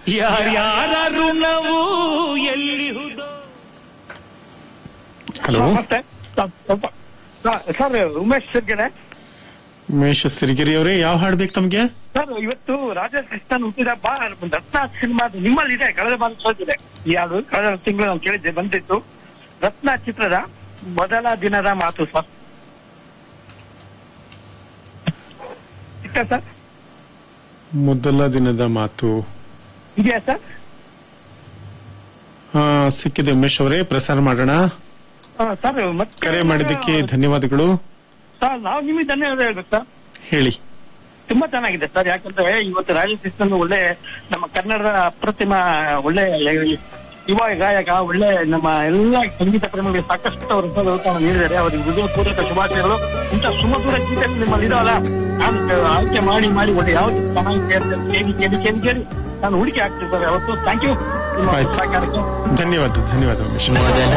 ಯಾರ್ಯಾರ ಋಣವು ಎಲ್ಲಿಹುದೋ ಹಲೋ ನಮಸ್ತೆ ಸ- ಸ್ವಲ್ಪ ಸ- ಸರ್ ಉಮೇಶ್ ಸರ್ಗೆನೆ ಉಮೇಶ್ ಸಿರಿಗಿರಿ ಅವರೇ ಯಾವ ಹಾಡ್ ಬೇಕು ತಮ್ಗೆ ಸರ್ ಇವತ್ತು ರಾಜಾ ಕೃಷ್ಣನ್ ಹುಟ್ಟಿದ ಬಾ ರತ್ನ ಸಿನಿಮಾದ ನಿಮ್ಮಲ್ಲಿದೆ ಕಳೆದ ಬಾರಿ ಸೋತಿದೆ ಈ ಹಾಡು ಕಳೆದ ತಿಂಗಳು ನಾನು ಕೇಳಿದ್ದೆ ಬಂದಿತ್ತು ರತ್ನ ಚಿತ್ರದ ಮೊದಲ ದಿನದ ಮಾತು ಸರ್ ಸಿಕ್ಕ ಸರ್ ಮೊದಲ ದಿನದ ಮಾತು ಇದೆಯಾ ಸರ್ ಹಾ ಸಿಕ್ಕಿದೆ ಉಮೇಶ್ ಅವರೇ ಪ್ರಸಾರ ಮಾಡೋಣ ಆ, ಸರ್ ಮತ್ತೆ ಕರೆ ಮಾಡಿದ್ದಕ್ಕೆ ಧನ್ಯವಾದಗಳು ಸರ್ ನಾವು ನಿಮಗೆ ಧನ್ಯವಾದ ಹೇಳ್ಬೇಕು ಸರ್ ಹೇಳಿ ತುಂಬಾ ಚೆನ್ನಾಗಿದೆ ಸರ್ ಯಾಕಂದ್ರೆ ಇವತ್ತು ರಾಜೇಶ್ ಕೃಷ್ಣನ್ ಒಳ್ಳೆ ನಮ್ಮ ಕನ್ನಡದ ಅಪ್ರತಿಮ ಒಳ್ಳೆ ಯುವ ಗಾಯಕ ಒಳ್ಳೆ ನಮ್ಮ ಎಲ್ಲ ಸಂಗೀತ ಪ್ರೇಮಿಗಳಿಗೆ ಸಾಕಷ್ಟು ಅವರು ಉತ್ತಮ ನೀಡಿದ್ದಾರೆ ಅವರಿಗೆ ಹೃದಯಪೂರ್ವಕ ಶುಭಾಶಯಗಳು ಇಂಥ ಸುಮಧುರ ಗೀತೆಗಳು ನಿಮ್ಮಲ್ಲಿ ಇದಾವಲ್ಲ ನಾನು ಆಯ್ಕೆ ಮಾಡಿ ಮಾಡಿ ಒಳ್ಳೆ ಯಾವ್ದು ಚೆನ್ನಾಗಿ ಕೇಳ್ತೇನೆ ಕೇಳಿ ಕೇಳಿ ಕೇಳಿ ಕೇಳಿ ನಾನು ಹುಡುಕಿ ಹಾಕ್ತಿರ್ತಾರೆ ಅವತ್ತು ಥ್ಯಾಂಕ್ ಯು ನಿಮ್ಮ ಆಯ್ತು. ಸಹಕಾರಕ್ಕೆ ಧನ್ಯವಾದ ಧನ್ಯವಾದ ಉಮೇಶ್ ಮೊದಲ